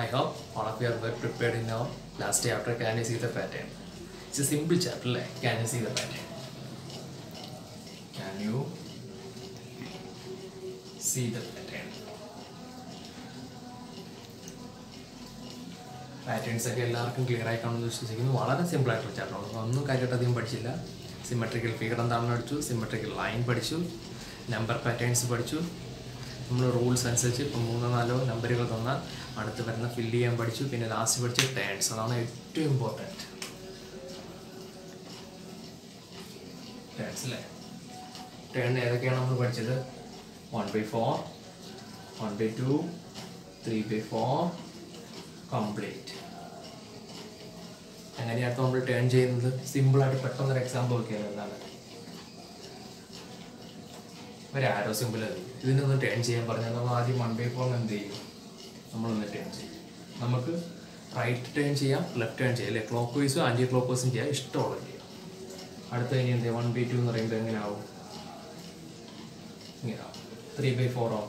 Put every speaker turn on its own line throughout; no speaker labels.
I hope all of you are well prepared in our last chapter. Can you see the pattern? It's a simple chapter, like can you see the pattern? Can you see the pattern? Patterns ഒക്കെ എല്ലാവർക്കും clear ആയി കാണുമെന്ന് വിശ്വസിക്കുന്നു വളരെ simple ആയിട്ടുള്ള ചാപ്റ്ററാണ് ഒന്നും കാര്യമായിട്ട് അധികം പഠിച്ചില്ല സിമെട്രിക്കൽ ഫിഗർ എന്താണെന്ന് പഠിച്ചു സിമെട്രിക്കൽ ലൈൻ പഠിച്ചു നമ്പർ പാറ്റേൺസ് പഠിച്ചു നമ്മൾ റൂൾസ് അനുസരിച്ച് ഇപ്പം മൂന്നോ നാലോ നമ്പറുകൾ തന്നാൽ അടുത്ത് വരുന്ന ഫില്ല് ചെയ്യാൻ പഠിച്ചു പിന്നെ ലാസ്റ്റ് പഠിച്ച ടേൺസ് അതാണ് ഏറ്റവും ഇമ്പോർട്ടൻറ്റ് ടേൺസ് അല്ലേ ടേൺ ഏതൊക്കെയാണ് നമ്മൾ പഠിച്ചത് one by four one by two three by four complete എങ്ങനെയാണ് നമ്മൾ ടേൺ ചെയ്യുന്നത് സിമ്പിളായിട്ട് പെട്ടെന്നൊരു എക്സാമ്പിൾ നോക്കിയാൽ എന്താണ് ഒരു ആരോ സിമ്പിൾ മതി ഇതിനൊന്ന് ടേൺ ചെയ്യാൻ പറഞ്ഞാൽ നമ്മൾ ആദ്യം വൺ ബൈ ഫോർ എന്ത് ചെയ്യും നമ്മളൊന്ന് ടേൺ ചെയ്യും നമുക്ക് റൈറ്റ് ടേൺ ചെയ്യാം ലെഫ്റ്റ് ടേൺ ചെയ്യാം അല്ലെ ക്ലോക്ക് വൈസും ആൻറ്റി ക്ലോക്ക് വൈസും ചെയ്യാം ഇഷ്ടമുള്ളത് ചെയ്യാം അടുത്ത കഴിഞ്ഞ് എന്ത് വൺ ബൈ ടു എന്ന് പറയുമ്പോൾ എങ്ങനെ ആവും ഇങ്ങനെ ആവും ത്രീ ബൈ ഫോറോ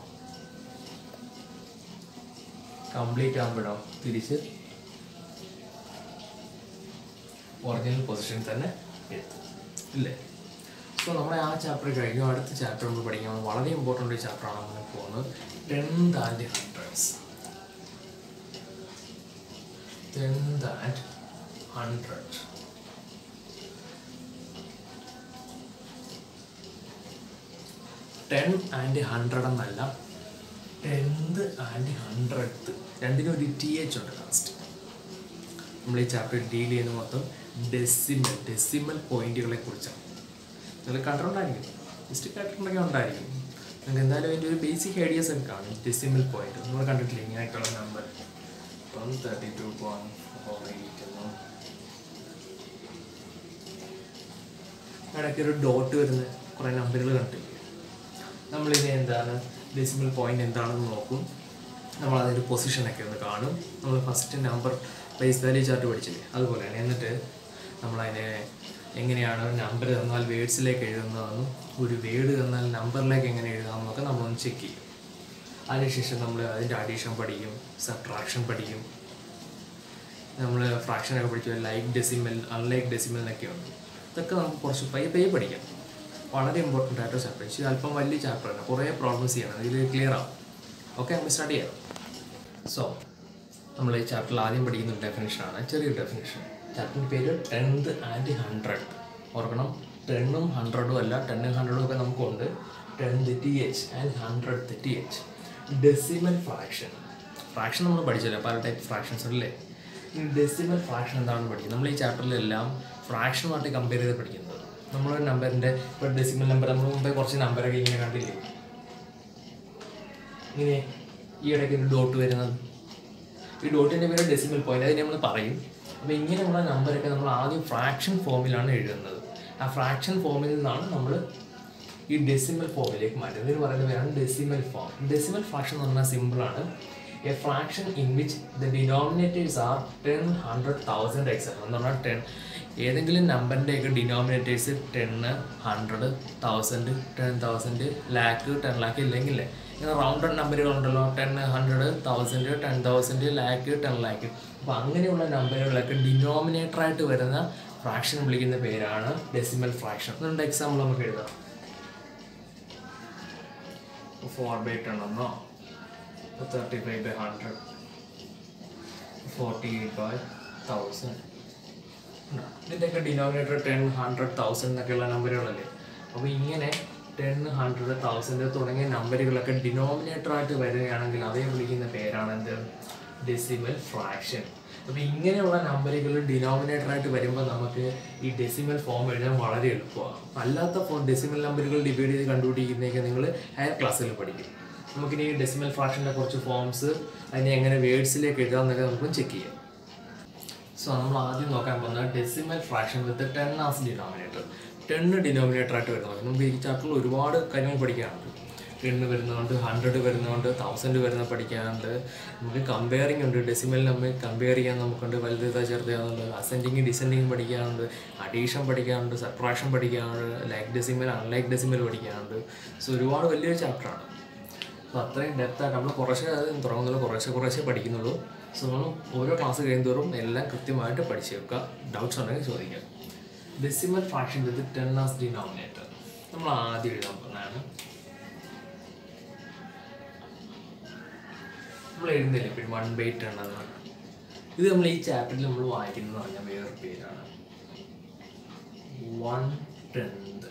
കംപ്ലീറ്റ് ആകുമ്പോഴോ തിരിച്ച് ഒറിജിനൽ പൊസിഷൻ തന്നെ എത്തും ഇല്ലേ സോ നമ്മുടെ ആ ചാപ്റ്റർ കഴിഞ്ഞു അടുത്ത ചാപ്റ്റർ നമ്മൾ പഠിക്കാൻ വളരെ ഇമ്പോർട്ടൻ്റ് ഒരു ചാപ്റ്ററാണ് നമ്മൾ പോകുന്നത് tenth and hundreds tenth and hundred ten and hundred എന്നല്ല ടെൻത്ത് ആൻഡ് ഹൺഡ്രഡ് രണ്ടിനും ഒരു ടി എച്ച് ഉണ്ട് ലാസ്റ്റ് നമ്മൾ ഈ ചാപ്റ്റർ ഡീൽ ചെയ്യുന്ന മൊത്തം ഡെസിമൽ ഡെസിമൽ പോയിന്റുകളെ കുറിച്ചാണ് നിങ്ങൾ കണ്ടിട്ടുണ്ടായിരിക്കും ജസ്റ്റ് കേട്ടിട്ടുണ്ടെങ്കിൽ ഉണ്ടായിരിക്കും നിങ്ങൾക്ക് എന്തായാലും അതിൻ്റെ ഒരു ബേസിക് ഐഡിയാസ് ഒക്കെ കാണും ഡെസിമൽ പോയിന്റ് നിങ്ങൾ കണ്ടിട്ടില്ല ഇങ്ങനെയൊക്കെയുള്ള നമ്പർ ഇപ്പം തേർട്ടി ടു പോയിന്റ് ഫോർ ഇരിക്കുന്നു ഇടയ്ക്ക് ഒരു ഡോട്ട് വരുന്ന കുറേ നമ്പറുകൾ കണ്ടിട്ടില്ലേ നമ്മളിത് എന്താണ് ഡെസിമൽ പോയിന്റ് എന്താണെന്ന് നോക്കും നമ്മൾ അതിൻ്റെ പൊസിഷനൊക്കെ ഒന്ന് കാണും നമ്മൾ first number place value chart പഠിച്ചില്ലേ അതുപോലെയാണ് എന്നിട്ട് നമ്മളതിനെ എങ്ങനെയാണ് നമ്പർ തന്നാൽ വേർഡ്സിലേക്ക് എഴുതുന്നതെന്നും ഒരു വേർഡ് തന്നാൽ നമ്പറിലേക്ക് എങ്ങനെ എഴുതാമെന്നൊക്കെ നമ്മളൊന്ന് ചെക്ക് ചെയ്യും അതിനുശേഷം നമ്മൾ അതിൻ്റെ അഡീഷൻ പഠിക്കും സബ്ട്രാക്ഷൻ പഠിക്കും നമ്മൾ ഫ്രാക്ഷനൊക്കെ പഠിച്ചു ലൈക്ക് ഡെസിമൽ അൺലൈക്ക് ഡെസിമൽ എന്നൊക്കെ ഉണ്ട് ഇതൊക്കെ നമുക്ക് കുറച്ച് പയ്യെ പയ്യെ പഠിക്കാം വളരെ ഇമ്പോർട്ടൻ്റ് ആയിട്ട് ചാപ്റ്റർ ഇത് അല്പം വലിയ ചാപ്റ്ററാണ് കുറേ പ്രോബ്ലംസ് ചെയ്യണം ഇതിൽ ക്ലിയർ ആവും ഓക്കെ നമുക്ക് സ്റ്റാർട്ട് ചെയ്യാം സോ നമ്മൾ ഈ ചാപ്റ്ററിൽ ആദ്യം പഠിക്കുന്ന ഡെഫിനേഷനാണ് ചെറിയൊരു ഡെഫിനേഷൻ ചാപ്റ്ററിൻ്റെ പേര് ടെൻത്ത് ആൻഡ് ഹൺഡ്രഡ് ഓർക്കണം ടെണ്ണും ഹൺഡ്രഡും അല്ല ടെണ്ണും ഹൺഡ്രഡും ഒക്കെ നമുക്കുണ്ട് tenth T H and hundred T H decimal fraction fraction നമ്മൾ പഠിച്ചല്ലോ പല ടൈപ്പ് ഫ്രാക്ഷൻസ് അല്ലേ ഈ ഡെസിമൽ ഫ്രാക്ഷൻ എന്താണെന്ന് പഠിക്കും നമ്മൾ ഈ ചാപ്റ്ററിലെല്ലാം ഫ്രാക്ഷനുമായിട്ട് കമ്പയർ ചെയ്ത് പഠിക്കുന്നത് നമ്മളൊരു നമ്പറിൻ്റെ ഇപ്പോൾ ഡെസിമൽ നമ്പർ നമ്മൾ മുമ്പേ കുറച്ച് നമ്പറൊക്കെ ഇങ്ങനെ കണ്ടില്ലേ ഇങ്ങനെ ഈ ഇടയ്ക്ക് ഒരു ഡോട്ട് വരുന്നത് ഈ ഡോട്ടിൻ്റെ പേര് ഡെസിമൽ പോയിന്റ് അതിന് നമ്മൾ പറയും അപ്പോൾ ഇങ്ങനെയുള്ള നമ്പറൊക്കെ നമ്മൾ ആദ്യം ഫ്രാക്ഷൻ ഫോമിലാണ് എഴുതുന്നത് ആ ഫ്രാക്ഷൻ ഫോമിൽ നിന്നാണ് നമ്മൾ ഈ ഡെസിമൽ ഫോമിലേക്ക് മാറ്റുന്നത് ഇതിന് പറയുന്ന പേരാണ് ഡെസിമൽ ഫോം ഡെസിമൽ ഫ്രാക്ഷൻ എന്ന് പറഞ്ഞാൽ സിമ്പിളാണ് a fraction in which the denominators are ten hundred thousand etcetera എന്ന് പറഞ്ഞാൽ ടെൻ ഏതെങ്കിലും നമ്പറിൻ്റെയൊക്കെ ഡിനോമിനേറ്റേഴ്സ് ടെന്ന് hundred thousand ten thousand lakh ten lakh ഇല്ലെങ്കിൽ ഇങ്ങനെ റൗണ്ടഡ് നമ്പറുകളുണ്ടല്ലോ ten hundred thousand ten thousand lakh ten lakh അപ്പോൾ അങ്ങനെയുള്ള നമ്പറുകളൊക്കെ ഡിനോമിനേറ്ററായിട്ട് വരുന്ന ഫ്രാക്ഷൻ വിളിക്കുന്ന പേരാണ് ഡെസിമൽ ഫ്രാക്ഷൻ അതുകൊണ്ട് എക്സാമ്പിൾ നമുക്ക് എഴുതാം ഫോർ ബൈ ടെൻ എന്നോ thirty five by hundred forty eight by thousand ഇതിൻ്റെയൊക്കെ ഡിനോമിനേറ്റർ ടെൻ ഹൺഡ്രഡ് തൗസൻഡ് എന്നൊക്കെയുള്ള നമ്പറുകളല്ലേ അപ്പോൾ ഇങ്ങനെ ടെൻ ഹൺഡ്രഡ് തൗസൻഡ് തുടങ്ങിയ നമ്പറുകളൊക്കെ ഡിനോമിനേറ്ററായിട്ട് വരികയാണെങ്കിൽ അതേ വിളിക്കുന്ന പേരാണ് എന്ത് ഡെസിമൽ ഫ്രാക്ഷൻ അപ്പോൾ ഇങ്ങനെയുള്ള നമ്പറുകൾ ഡിനോമിനേറ്ററായിട്ട് വരുമ്പോൾ നമുക്ക് ഈ ഡെസിമൽ ഫോം എഴുതാൻ വളരെ എളുപ്പമാണ് അല്ലാത്ത ഫോം ഡെസിമൽ നമ്പറുകൾ ഡിവൈഡ് ചെയ്ത് കണ്ടുപിടിക്കുന്നതൊക്കെ നിങ്ങൾ ഹയർ ക്ലാസ്സിൽ പഠിക്കും നമുക്കിനി ഡെസിമൽ ഫ്രാക്ഷൻ്റെ കുറച്ച് ഫോംസ് അതിനെ എങ്ങനെ വേർഡ്സിലേക്ക് എഴുതാമെന്നൊക്കെ നമുക്ക് ചെക്ക് ചെയ്യാം സോ നമ്മൾ ആദ്യം നോക്കാൻ പോകുന്നത് decimal fraction with ten as denominator ten denominator ആയിട്ട് വരുന്നത് നമുക്ക് ഈ ചാപ്റ്ററിൽ ഒരുപാട് കാര്യങ്ങൾ പഠിക്കാനുണ്ട് ടെണ്ണ് വരുന്നതുകൊണ്ട് ഹൺഡ്രഡ് വരുന്നതുകൊണ്ട് തൗസൻഡ് വരുന്ന പഠിക്കാനുണ്ട് നമുക്ക് കമ്പയറിംഗ് ഉണ്ട് ഡെസിമൽ നമ്മൾ കമ്പയർ ചെയ്യാൻ നമുക്കുണ്ട് വലുതാ ചെറുതാകുന്നുണ്ട് അസെൻഡിങ് ഡിസെൻഡിങ് പഠിക്കാനുണ്ട് അഡീഷൻ പഠിക്കാനുണ്ട് സബ്ട്രാക്ഷൻ പഠിക്കാനുണ്ട് ലൈക്ക് ഡെസിമൽ അൺലൈക്ക് ഡെസിമൽ പഠിക്കാനുണ്ട് സോ ഒരുപാട് വലിയൊരു ചാപ്റ്ററാണ് അപ്പോൾ അത്രയും ഡെപ്തായിട്ട് നമ്മൾ കുറേശ്ശെ അത് തുടങ്ങുന്നില്ല കുറേശ്ശെ കുറേശ്ശെ പഠിക്കുന്നുള്ളൂ സോ നമ്മൾ ഓരോ ക്ലാസ് കഴിയുന്തോറും എല്ലാം കൃത്യമായിട്ട് പഠിച്ചു വെക്കുക ഡൗട്ട്സ് ഉണ്ടെങ്കിൽ ചോദിക്കാം decimal fraction with ten as denominator നമ്മൾ ആദ്യം എഴുതാൻ പോകുന്നതാണ് നമ്മൾ എഴുതുന്നില്ല ഇപ്പോഴും വൺ ബൈ ടെൻ എന്നാണ് ഇത് നമ്മൾ ഈ ചാപ്റ്ററിൽ നമ്മൾ വായിക്കുന്നത് പറഞ്ഞാൽ വേറൊരു പേരാണ് വൺ ടെൻത്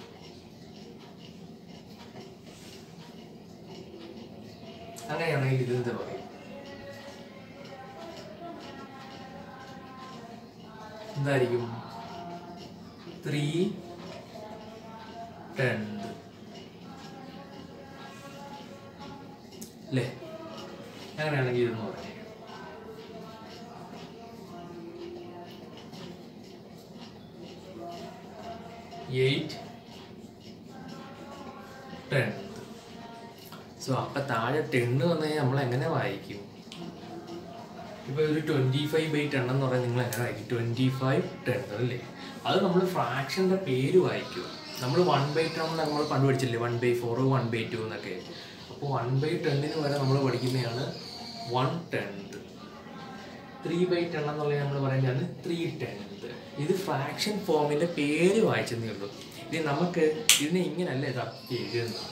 അങ്ങനെയാണെങ്കിൽ ഇത് എന്ത് പറയും എന്തായിരിക്കും ത്രീ ടെൻത് അല്ലേ അങ്ങനെയാണെങ്കിൽ ഇതെന്ന് പറഞ്ഞു എയ്റ്റ് ടെൻ സോ അപ്പം താഴെ ടെണ്ണ് വന്നു കഴിഞ്ഞാൽ നമ്മൾ എങ്ങനെ വായിക്കും ഇപ്പോൾ ഒരു ട്വൻറ്റി ഫൈവ് ബൈ ടെൻ എന്ന് പറയുന്നത് നിങ്ങൾ എങ്ങനെ വായിക്കും ട്വൻറ്റി ഫൈവ് ടെൻ അല്ലേ അത് നമ്മൾ ഫ്രാക്ഷൻ്റെ പേര് വായിക്കും നമ്മൾ വൺ ബൈ ടെൻ നമ്മൾ പണ്ട് പഠിച്ചില്ലേ one by four one by two എന്നൊക്കെ അപ്പോൾ വൺ ബൈ ടെന്നിന് വരെ നമ്മൾ പഠിക്കുന്നതാണ് one tenth three by ten എന്നുള്ളത് നമ്മൾ പറയുന്നതാണ് ത്രീ ടെൻത്ത് ഇത് ഫ്രാക്ഷൻ ഫോമിൻ്റെ പേര് വായിച്ചെന്നേ ഉള്ളൂ ഇത് നമുക്ക് ഇതിനെ ഇങ്ങനല്ല ഇതാ എഴുതുന്നത്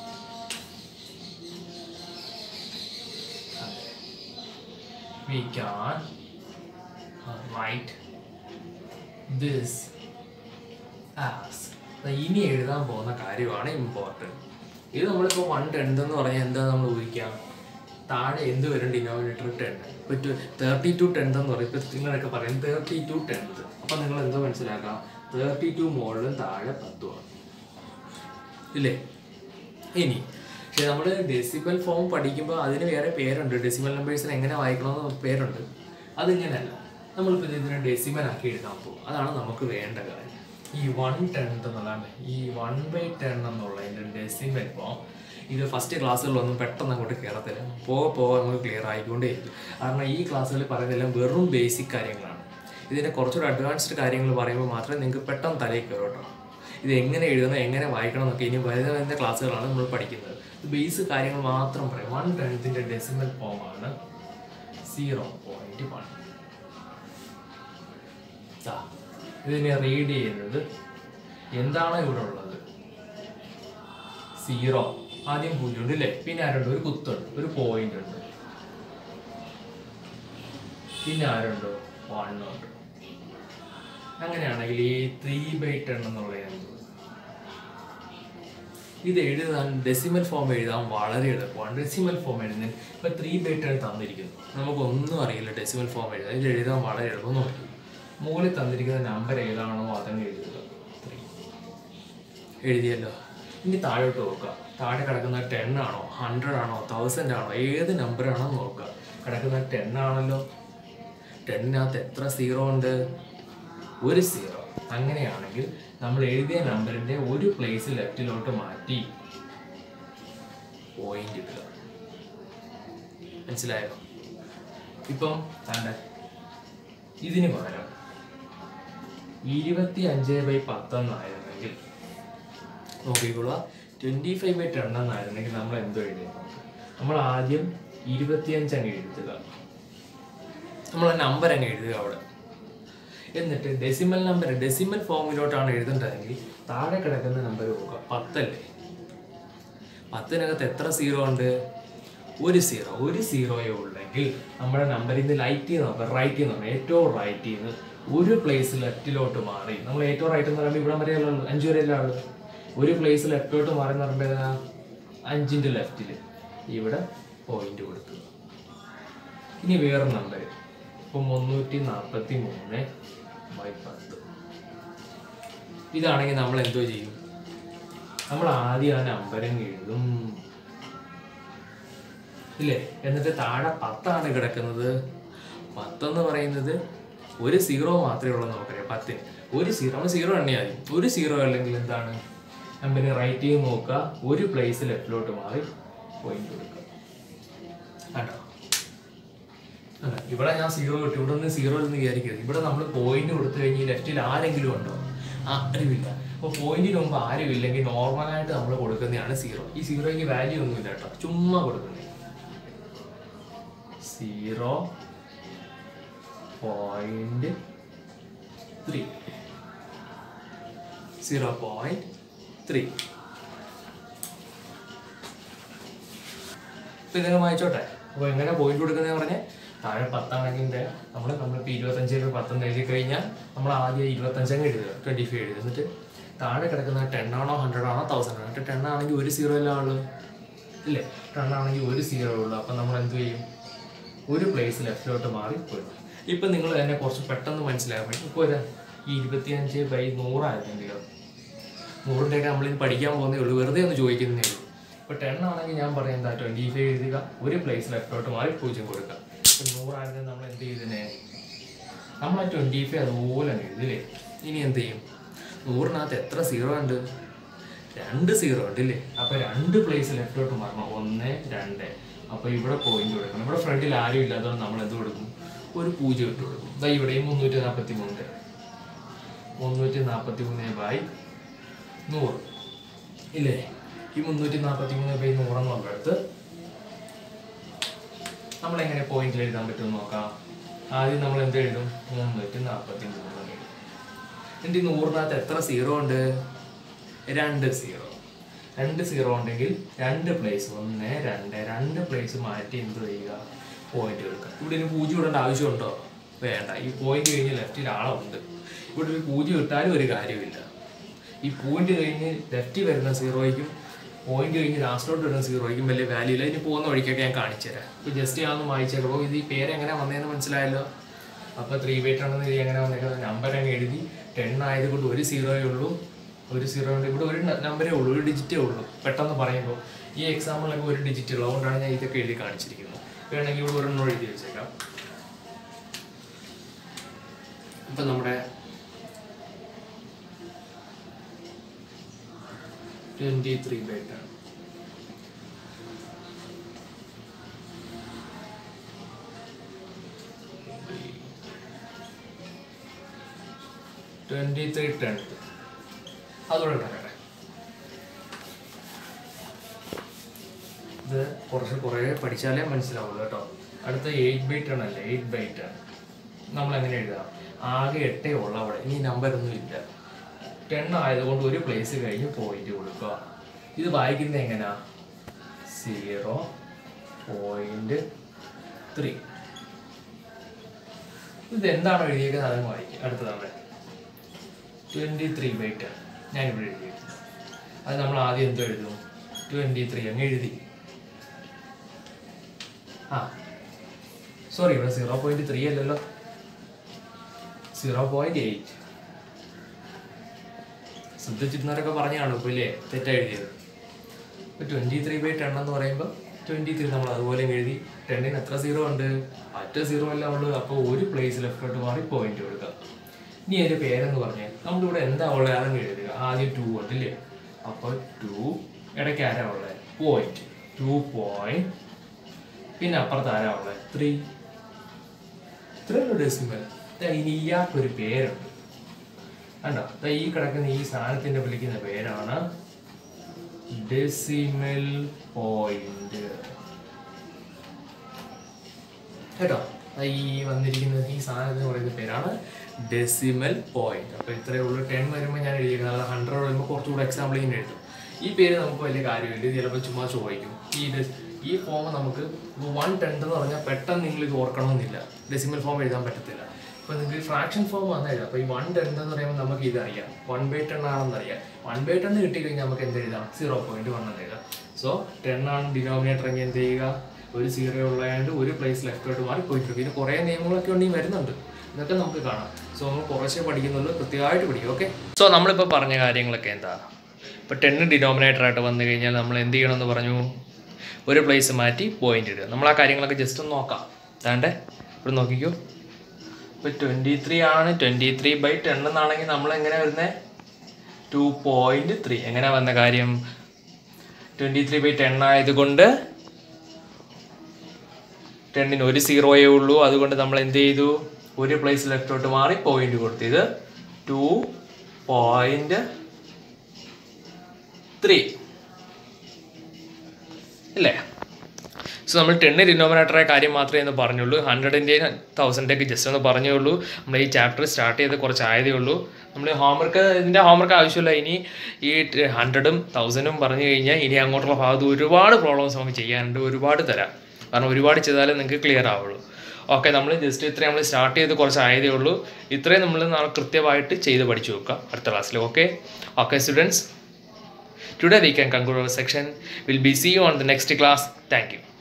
we can uh, write this as ദാ ഇനി എഴുതാൻ പോകുന്ന കാര്യമാണ് ഇമ്പോർട്ടൻറ്റ് ഇത് നമ്മളിപ്പോൾ വൺ ടെൻത്ത് എന്ന് പറഞ്ഞാൽ എന്താ നമ്മൾ ഊഹിക്കാം താഴെ എന്ത് വരും ഡിനോമിനേറ്റർ ടെൻ ഇപ്പോൾ തേർട്ടി ടു ടെൻത്ത് എന്ന് പറയും ഇപ്പോൾ നിങ്ങളൊക്കെ പറയും തേർട്ടി ടു ടെൻത്ത് അപ്പം നിങ്ങൾ എന്തോ മനസ്സിലാക്കാം തേർട്ടി ടു മുകളിലും താഴെ പത്തുമാണ് ഇല്ലേ ഇനി പക്ഷെ നമ്മൾ ഡെസിബൽ ഫോം പഠിക്കുമ്പോൾ അതിന് വേറെ പേരുണ്ട് ഡെസിബൽ നമ്പേഴ്സിന് എങ്ങനെ വായിക്കണമെന്ന് പേരുണ്ട് അതിങ്ങനെയല്ല നമ്മളിപ്പോൾ ഇതിനെ ഡെസിമൽ ആക്കി എഴുതാൻ പോകും അതാണ് നമുക്ക് വേണ്ട കാര്യം ഈ വൺ ടെൻത്ത് എന്നുള്ളതാണ് ഈ വൺ ബൈ ടെൻ എന്നുള്ളതിൻ്റെ ഡെസിമൽ ഫോം ഇത് ഫസ്റ്റ് ക്ലാസ്സുകളിലൊന്നും പെട്ടെന്ന് അങ്ങോട്ട് കയറത്തില്ല പോകെ പോകെ നമുക്ക് ക്ലിയർ ആയിക്കൊണ്ടേയിരിക്കും കാരണം ഈ ക്ലാസ്സുകളിൽ പറയുന്നതെല്ലാം വെറും ബേസിക് കാര്യങ്ങളാണ് ഇതിൻ്റെ കുറച്ചുകൂടെ അഡ്വാൻസ്ഡ് കാര്യങ്ങൾ പറയുമ്പോൾ മാത്രമേ നിങ്ങൾക്ക് പെട്ടെന്ന് തലയിൽ കയറും കേട്ടോ ഇത് എങ്ങനെ എഴുതണം എങ്ങനെ വായിക്കണം എന്നൊക്കെ ഇനി വരുന്ന വരുന്ന ക്ലാസ്സുകളാണ് നമ്മൾ പഠിക്കുന്നത് ഇത് ബേസ് കാര്യങ്ങൾ മാത്രം പറയും വൺ ടെൻത്തിൻ്റെ ഡെസിമൽ ഫോമാണ് സീറോ പോയിന്റ് വൺ ഇതിനെ റീഡ് ചെയ്യുന്നത് എന്താണ് ഇവിടെ ഉള്ളത് സീറോ ആദ്യം പൂജ്യം ഉണ്ട് അല്ലേ പിന്നെ ആരുണ്ട് ഒരു കുത്തുണ്ട് ഒരു പോയിന്റ് ഉണ്ട് പിന്നെ ആരുണ്ട് വൺ ഉണ്ട് അങ്ങനെയാണെങ്കിൽ ഈ ത്രീ ബൈ ടെൻ എന്നുള്ള എന്ത് ഇത് എഴുതാൻ ഡെസിമൽ ഫോം എഴുതാൻ വളരെ എളുപ്പമാണ് ഡെസിമൽ ഫോം എഴുതുന്നതിന് ഇപ്പൊ ത്രീ ബൈ ടെൻ തന്നിരിക്കുന്നു നമുക്കൊന്നും അറിയില്ല ഡെസിമൽ ഫോം എഴുതാൻ ഇത് എഴുതാൻ വളരെ എളുപ്പം നോക്കി മുകളിൽ തന്നിരിക്കുന്ന നമ്പർ ഏതാണോ അതങ്ങ് എഴുതുക ത്രീ എഴുതിയല്ലോ ഇനി താഴോട്ട് നോക്കുക താഴെ കിടക്കുന്ന ടെൻ ആണോ ഹൺഡ്രഡ് ആണോ തൗസൻഡ് ആണോ ഏത് നമ്പർ ആണോ നോക്കുക കിടക്കുന്ന ടെൻ ആണല്ലോ ടെന്നിനകത്ത് എത്ര സീറോ ഉണ്ട് ഒരു സീറോ അങ്ങനെയാണെങ്കിൽ നമ്മൾ എഴുതിയ നമ്പറിന്റെ ഒരു പ്ലേസ് ലെഫ്റ്റിലോട്ട് മാറ്റി പോയിന്റ് ഇടുക മനസ്സിലായോ ഇപ്പം താണ്ട ഇതിന് പകരം ഇരുപത്തി അഞ്ച് ബൈ പത്തെന്നായിരുന്നെങ്കിൽ നോക്കിക്കൊള്ളുക ട്വൻറ്റി ഫൈവ് ബൈ ടെൻ എന്നായിരുന്നെങ്കിൽ നമ്മൾ എന്തോ എഴുതി നമ്മൾ ആദ്യം ഇരുപത്തിയഞ്ച് അങ്ങ് എഴുതുക നമ്മൾ നമ്പർ അങ്ങ് എഴുതുക അവിടെ എന്നിട്ട് ഡെസിമൽ നമ്പർ ഡെസിമൽ ഫോമിലോട്ടാണ് എഴുതേണ്ടതെങ്കിൽ താഴെ കിടക്കുന്ന നമ്പർ നോക്കുക പത്തല്ലേ പത്തിനകത്ത് എത്ര സീറോ ഉണ്ട് ഒരു സീറോ ഒരു സീറോയേ ഉള്ളെങ്കിൽ നമ്മുടെ നമ്പറിൽ നിന്ന് ലൈറ്റ് നോക്കാം റൈറ്റ് നോക്കാം ഏറ്റവും റൈറ്റിൽ നിന്ന് ഒരു പ്ലേസ് ലെഫ്റ്റിലോട്ട് മാറി നമ്മൾ ഏറ്റവും റൈറ്റ് എന്ന് പറയുമ്പോൾ ഇവിടെ വരെയല്ലേ ഉള്ളൂ അഞ്ച് വരെയല്ലേ ഉള്ളൂ ഒരു പ്ലേസ് ലെഫ്റ്റിലോട്ട് മാറി എന്ന് പറയുമ്പോൾ ഏതാ അഞ്ചിൻ്റെ ലെഫ്റ്റിൽ ഇവിടെ പോയിന്റ് കൊടുക്കുക ഇനി വേറെ നമ്പർ ഇപ്പം മുന്നൂറ്റി നാൽപ്പത്തി മൂന്ന് ബൈ പത്ത് ഇതാണെങ്കിൽ നമ്മൾ എന്തോ ചെയ്യും നമ്മൾ ആദ്യം ആ നമ്പരങ്ങ് എഴുതും ഇല്ലേ എന്നിട്ട് താഴെ പത്താണ് കിടക്കുന്നത് പത്തെന്ന് പറയുന്നത് ഒരു സീറോ മാത്രമേ ഉള്ളൂ നമുക്കറിയാം പത്തിന് ഒരു സീറോ നമ്മൾ സീറോ എണ്ണയാൽ മതി ഒരു സീറോ അല്ലെങ്കിൽ എന്താണ് നമ്പറിന് റൈറ്റ് ചെയ്ത് നോക്കുക ഒരു പ്ലേസ് ലെഫ്റ്റിലോട്ട് മാറി പോയിന്റ് കൊടുക്കുക കേട്ടോ അല്ല ഇവിടെ ഞാൻ സീറോ കിട്ടി ഇവിടെ നിന്ന് സീറോ എന്ന് വിചാരിക്കരുത് ഇവിടെ നമ്മൾ പോയിന്റ് കൊടുത്തു കഴിഞ്ഞ് ലെഫ്റ്റിൽ ആരെങ്കിലും ഉണ്ടോ ആ അറിവില്ല അപ്പോൾ പോയിന്റിന് മുമ്പ് ആരും ഇല്ലെങ്കിൽ നോർമലായിട്ട് നമ്മൾ കൊടുക്കുന്നതാണ് സീറോ ഈ സീറോയ്ക്ക് വാല്യൂ ഒന്നുമില്ല കേട്ടോ ചുമ്മാ കൊടുക്കുന്നത് zero point three zero point three ഇപ്പൊ ഇതൊക്കെ വായിച്ചോട്ടെ അപ്പോൾ എങ്ങനെ പോയിന്റ് കൊടുക്കുന്നത് പറഞ്ഞാൽ താഴെ പത്താണെങ്കിൽ നമ്മൾ നമ്മളിപ്പോൾ ഇരുപത്തഞ്ച് രൂപ പത്തെന്ന് എഴുതി കഴിഞ്ഞാൽ നമ്മൾ ആദ്യം ഇരുപത്തഞ്ചങ്ങ് എഴുതുക ട്വൻറ്റി ഫൈവ് എഴുതുക എന്നിട്ട് താഴെ കിടക്കുന്ന ടെൻ ആണോ ഹൺഡ്രഡ് ആണോ തൗസൻഡ് ആണോ എന്നിട്ട് ടെൻ ആണെങ്കിൽ ഒരു സീറോ എല്ലാം ഉള്ളു ഇല്ലേ ടെൻ ആണെങ്കിൽ ഒരു സീറോ ഉള്ളു അപ്പം നമ്മൾ എന്ത് ചെയ്യും ഒരു പ്ലേസ് ലെഫ്റ്റിലോട്ട് മാറി പോയി ഇപ്പം നിങ്ങൾ തന്നെ കുറച്ച് പെട്ടെന്ന് മനസ്സിലാക്കാൻ ഇപ്പോൾ ഒരു ഈ ഇരുപത്തിയഞ്ച് ബൈ നൂറായിരുന്നെങ്കിലോ നൂറിൻ്റെയൊക്കെ നമ്മളിത് പഠിക്കാൻ പോകുന്നേ ഉള്ളൂ വെറുതെ ഒന്ന് ചോദിക്കുന്നേ ഉള്ളൂ ഇപ്പോൾ ടെൻ ആണെങ്കിൽ ഞാൻ പറയാം എന്താ ട്വൻറ്റി ഫൈവ് എഴുതുക ഒരു പ്ലേസ് ലെഫ്റ്റോട്ട് മാറി പൂജ്യം കൊടുക്കുക ഇപ്പം നൂറായിരുന്നെങ്കിൽ നമ്മൾ എന്ത് ചെയ്തതിനെ നമ്മൾ ആ ട്വൻറ്റി ഫൈവ് അതുപോലെ അങ്ങ് എഴുതില്ലേ ഇനി എന്ത് ചെയ്യും നൂറിനകത്ത് എത്ര സീറോ ഉണ്ട് രണ്ട് സീറോ ഉണ്ട് ഇല്ലേ അപ്പോൾ രണ്ട് പ്ലേസ് ലെഫ്റ്റോട്ട് മാറണം ഒന്ന് രണ്ട് അപ്പോൾ ഇവിടെ പോയിന്റ് കൊടുക്കണം ഇവിടെ ഫ്രണ്ടിൽ ആരും ഇല്ലാത്തതുകൊണ്ട് നമ്മൾ എന്ത് കൊടുക്കും ഒരു പൂജ്യം ഇട്ട് കൊടുക്കും ദാ ഇവിടെയും മുന്നൂറ്റി നാൽപ്പത്തി മൂന്ന് മുന്നൂറ്റി നാൽപ്പത്തി മൂന്ന് ബൈ നൂറ് ഇല്ലേ ഈ മുന്നൂറ്റി നാൽപ്പത്തി മൂന്ന് ബൈ നൂറെന്നുള്ളിടത്ത് നമ്മൾ എങ്ങനെ പോയിന്റിൽ എഴുതാൻ പറ്റുമെന്ന് നോക്കാം ആദ്യം നമ്മൾ എന്ത് എഴുതും മുന്നൂറ്റി നാൽപ്പത്തി മൂന്ന് എഴുതും എന്നിട്ട് ഈ നൂറിനകത്ത് എത്ര സീറോ ഉണ്ട് രണ്ട് സീറോ രണ്ട് സീറോ ഉണ്ടെങ്കിൽ രണ്ട് പ്ലേസ് ഒന്ന് രണ്ട് രണ്ട് പ്ലേസ് മാറ്റി എന്ത് ചെയ്യുക പോയിന്റ് എടുക്കുക ഇവിടെ ഒരു പൂജ്യം ഇടേണ്ട ആവശ്യമുണ്ടോ വേണ്ട ഈ പോയിന്റ് കഴിഞ്ഞ് ലെഫ്റ്റിൽ ആളുണ്ട് ഇവിടെ ഒരു പൂജ്യം ഇട്ടാലും ഒരു കാര്യമില്ല ഈ പോയിന്റ് കഴിഞ്ഞ് ലെഫ്റ്റിൽ വരുന്ന സീറോയ്ക്കും പോയിന്റ് കഴിഞ്ഞ് ലാസ്റ്റിലോട്ട് വരുന്ന സീറോയ്ക്കും വലിയ വാല്യൂ ഇല്ല ഇനി പോകുന്ന വഴിക്കൊക്കെ ഞാൻ കാണിച്ചു തരാം ഇപ്പോൾ ജസ്റ്റ് ഞാൻ ഒന്ന് വായിച്ചേക്കോ ഇത് ഈ പേര് എങ്ങനെ വന്നതെന്ന് മനസ്സിലായല്ലോ അപ്പോൾ ത്രീ വെയിറ്റ് ആണെന്ന് എഴുതി എങ്ങനെ വന്നേക്കുന്നത് നമ്പർ അങ്ങ് എഴുതി ടെൻ ആയതുകൊണ്ട് ഒരു സീറോയേ ഉള്ളൂ ഒരു സീറോ ഉണ്ട് ഇവിടെ ഒരു നമ്പരേ ഉള്ളൂ ഒരു ഡിജിറ്റേ ഉള്ളൂ പെട്ടെന്ന് പറയുമ്പോൾ ഈ എക്സാമ്പിളിലൊക്കെ ഒരു ഡിജിറ്റ് ഉള്ളൂ അതുകൊണ്ടാണ് ഞാൻ ഇതൊക്കെ എഴുതി കാണിച്ചിരിക്കുന്നത് വേണമെങ്കിൽ ഇവിടെ ഒരെണ്ണം എഴുതി വെച്ചേക്കാം ഇപ്പം നമ്മുടെ ട്വൻറ്റി ത്രീ ബൈറ്റ് ആണ് ട്വൻറ്റി ത്രീ ടെൻ അതോടെ ഉണ്ടാക്കട്ടെ ഇത് കുറച്ച് കുറേ പഠിച്ചാലേ മനസ്സിലാവുള്ളൂ കേട്ടോ അടുത്ത എയ്റ്റ് ബൈറ്റ് ആണല്ലേ എയ്റ്റ് ബൈറ്റ് ആണ് നമ്മൾ എങ്ങനെ എഴുതാം ആകെ എട്ടേ ഉള്ള അവിടെ ഇനി നമ്പർ ഒന്നും ഇല്ല ടെൻ ആയതുകൊണ്ട് ഒരു പ്ലേസ് കഴിഞ്ഞ് പോയിന്റ് കൊടുക്കുക ഇത് വായിക്കുന്നത് എങ്ങനെയാ സീറോ പോയിന്റ് ത്രീ ഇത് എന്താണോ എഴുതിയേക്കുന്നത് അതങ്ങ് വായിക്കും അടുത്തതാണ് ട്വൻറ്റി ത്രീ ബൈറ്റ് ഞാനിവിടെ എഴുതിയിരിക്കുന്നത് അത് നമ്മൾ ആദ്യം എന്തോ എഴുതും ട്വൻറ്റി ത്രീ അങ്ങ് എഴുതി ആ സോറി ഇവിടെ സീറോ പോയിന്റ് ത്രീ അല്ലല്ലോ സീറോ പോയിന്റ് എയ്റ്റ് ശ്രദ്ധിച്ചിരുന്നവരൊക്കെ പറഞ്ഞു കാണും ഇപ്പോൾ ഇല്ലേ തെറ്റാ എഴുതിയത് ഇപ്പോൾ ട്വൻറ്റി ത്രീ ബൈ ടെൻ എന്ന് പറയുമ്പോൾ ട്വൻറ്റി ത്രീ നമ്മൾ അതുപോലെ അങ്ങ് എഴുതി ടെന്നിന് എത്ര സീറോ ഉണ്ട് മറ്റേ സീറോ എല്ലാം ഉള്ളൂ അപ്പോൾ ഒരു പ്ലേസ് ലെഫ്റ്റോട്ട് മാറി പോയിന്റ് കൊടുക്കുക ഇനി അതിൻ്റെ പേരെന്ന് പറഞ്ഞാൽ നമ്മളിവിടെ എന്താ ഉള്ളത് അതങ്ങ് എഴുതുക ആദ്യം ടു ഉണ്ടല്ലേ അപ്പോൾ ടു ഇടയ്ക്ക് ആരാ ഉള്ളത് പോയിന്റ് ടു പോയിന്റ് പിന്നെ അപ്പുറത്ത് ആരാ ഉള്ളത് ത്രീ ഇത്രയുള്ള ഡെസിമൽ ഇനി ഇയാൾക്കൊരു പേരുണ്ട് കണ്ടോ ദാ ഈ കിടക്കുന്ന ഈ സാധനത്തിന്റെ വിളിക്കുന്ന പേരാണ് ഡെസിമൽ പോയിന്റ് കേട്ടോ ദാ ഈ വന്നിരിക്കുന്ന ഈ സാധനത്തിന് പറയുന്ന പേരാണ് ഡെസിമൽ പോയിന്റ് അപ്പൊ ഇത്രയേ ഉള്ളൂ ടെൻ വരുമ്പോൾ ഞാൻ എഴുതിയിരിക്കുന്നത് അല്ല ഹൺഡ്രഡ് വരുമ്പോൾ കുറച്ചുകൂടെ എക്സാമ്പിൾ ഇങ്ങനെ എഴുതും ഈ പേര് നമുക്ക് വലിയ കാര്യമില്ല ഇത് ചിലപ്പോൾ ചുമ്മാ ചോദിക്കും ഈ ഡെസ് ഈ ഫോം നമുക്ക് വൺ ടെൻത്ത് എന്ന് പറഞ്ഞാൽ പെട്ടെന്ന് നിങ്ങൾ ഇത് ഓർക്കണമെന്നില്ല ഡെസിമൽ ഫോം എഴുതാൻ പറ്റത്തില്ല ഇപ്പൊ നിങ്ങൾക്ക് ഫ്രാക്ഷൻ ഫോം വന്നില്ല അപ്പൊ ഈ വൺ ടെൻത്ത് എന്ന് പറയുമ്പോൾ നമുക്ക് ഇത് അറിയാം വൺ ബൈ ടെൻ ആണെന്ന് അറിയാം വൺ ബൈ ടെൻ കിട്ടി കഴിഞ്ഞാൽ നമുക്ക് എന്ത് എഴുതാം സീറോ പോയിന്റ് വൺ എന്ന് എഴുതാം സോ ടെൻ ആണ് ഡിനോമിനേറ്റർ എങ്കിൽ എന്ത് ചെയ്യുക ഒരു സീറോ ഉള്ളതുകൊണ്ട് ഒരു പ്ലേസ് ലെഫ്റ്റോട്ട് മാറി പോയിട്ടുണ്ട് ഇതിന് കുറേ നിയമങ്ങളൊക്കെ ഉണ്ടെങ്കിൽ വരുന്നുണ്ട് ഇതൊക്കെ നമുക്ക് കാണാം സോ നമ്മൾ കുറച്ചേ പഠിക്കുന്നുള്ളൂ കൃത്യമായിട്ട് പഠിക്കും ഓക്കെ സോ നമ്മളിപ്പോൾ പറഞ്ഞ കാര്യങ്ങളൊക്കെ എന്താ ഇപ്പോൾ ടെന്ന് ഡിനോമിനേറ്റർ ആയിട്ട് വന്നു കഴിഞ്ഞാൽ നമ്മൾ എന്ത് ചെയ്യണമെന്ന് പറഞ്ഞു ഒരു പ്ലേസ് മാറ്റി പോയിന്റ് ഇടുക നമ്മൾ ആ കാര്യങ്ങളൊക്കെ ജസ്റ്റ് ഒന്ന് നോക്കാം അതാണ്ട് ഇവിടെ നോക്കിക്കോ ഇപ്പോൾ ട്വൻറ്റി ത്രീ ആണ് ട്വൻറ്റി ത്രീ ബൈ ടെൻ എന്നാണെങ്കിൽ നമ്മൾ എങ്ങനെ വരുന്നത് ടു പോയിന്റ് ത്രീ എങ്ങനെ വന്ന കാര്യം ട്വൻറ്റി ത്രീ ബൈ ടെൻ ആയതുകൊണ്ട് ടെന്നിന് ഒരു സീറോയേ ഉള്ളൂ അതുകൊണ്ട് നമ്മൾ എന്ത് ചെയ്തു ഒരു പ്ലേസ് ലെഫ്റ്റോട്ട് മാറി പോയിന്റ് കൊടുത്തു ഇത് ടു പോയിന്റ് ത്രീ ഇല്ലേ സോ നമ്മൾ ടെണ്ണ് ഡിനോമിനേറ്ററെ കാര്യം മാത്രമേ ഒന്ന് പറഞ്ഞുള്ളൂ ഹൺഡ്രഡിൻ്റെയും തൗസൻഡൊക്കെ ജസ്റ്റ് ഒന്ന് പറഞ്ഞേ ഉള്ളൂ നമ്മൾ ഈ ചാപ്റ്റർ സ്റ്റാർട്ട് ചെയ്ത് കുറച്ച് ആയതേ ഉള്ളൂ നമ്മൾ ഹോംവർക്ക് ഇതിൻ്റെ ഹോംവർക്ക് ആവശ്യമില്ല ഇനി ഈ ഹൺഡ്രഡും തൗസൻഡും പറഞ്ഞു കഴിഞ്ഞാൽ ഇനി അങ്ങോട്ടുള്ള ഭാഗത്ത് ഒരുപാട് പ്രോബ്ലംസ് നമുക്ക് ചെയ്യാനുണ്ട് ഒരുപാട് തരാം കാരണം ഒരുപാട് ചെയ്താലേ നിങ്ങൾക്ക് ക്ലിയർ ആവുള്ളൂ ഓക്കെ നമ്മൾ ജസ്റ്റ് ഇത്രയും നമ്മൾ സ്റ്റാർട്ട് ചെയ്ത് കുറച്ച് ആയതേ ഉള്ളൂ ഇത്രയും നമ്മൾ നാളെ കൃത്യമായിട്ട് ചെയ്ത് പഠിച്ചു വെക്കാം അടുത്ത ക്ലാസ്സിൽ okay okay students Today we can conclude our section. We'll be see you on the next class. Thank you.